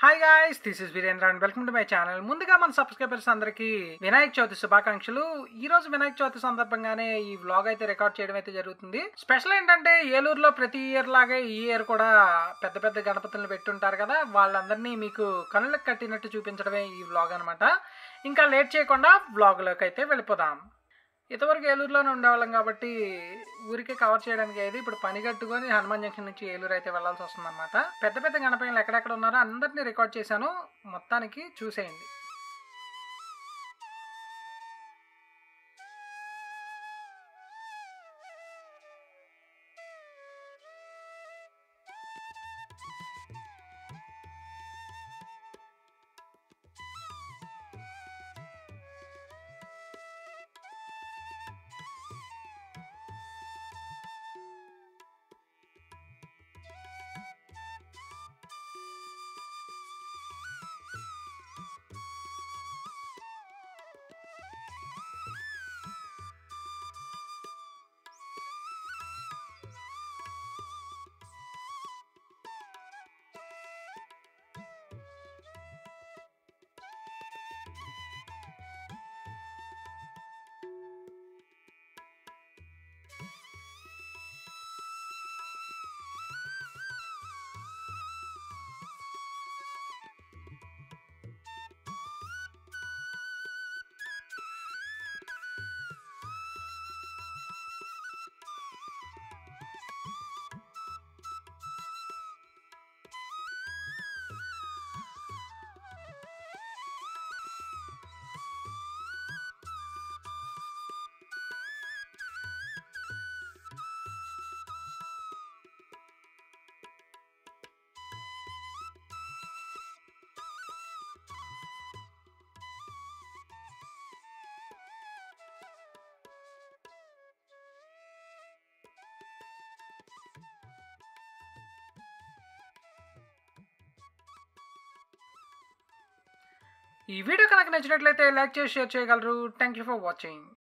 hi guys this is Veerendra and welcome to my channel ముందుగా మన subscribers అందరికీ వినాయక చవితి శుభాకాంక్షలు ఈ రోజు వినాయక చవితి సందర్భంగానే ఈ వ్లాగ్ అయితే రికార్డ్ చేయడం అయితే జరుగుతుంది స్పెషల్ ఏంటంటే ఏలూరులో ప్రతి ఇయర్ లాగే ఈ ఇయర్ కూడా పెద్ద పెద్ద గణపతులను పెట్టుంటారు కదా వాళ్ళందరినీ మీకు కళ్ళకు కట్టినట్టు చూపించడమే ఈ వ్లాగ్ అనమాట ఇంకా లేట్ చేయకుండా వ్లాగ్లోకి అయితే వెళ్ళిపోదాం ఇంతవరకు ఏలూరులోనే ఉండేవాళ్ళం కాబట్టి ఊరికే కవర్ చేయడానికి అయితే ఇప్పుడు పని కట్టుకొని హనుమాన్ జంక్షన్ నుంచి ఏలూరు అయితే వెళ్ళాల్సి వస్తుందన్నమాట పెద్ద పెద్ద గణపయ్యలు ఎక్కడెక్కడ ఉన్నారో అందరినీ రికార్డ్ చేశాను మొత్తానికి చూసేయండి ఈ వీడియో కనుక నచ్చినట్లయితే లైక్ చేసి షేర్ చేయగలరు థ్యాంక్ యూ ఫర్ వాచింగ్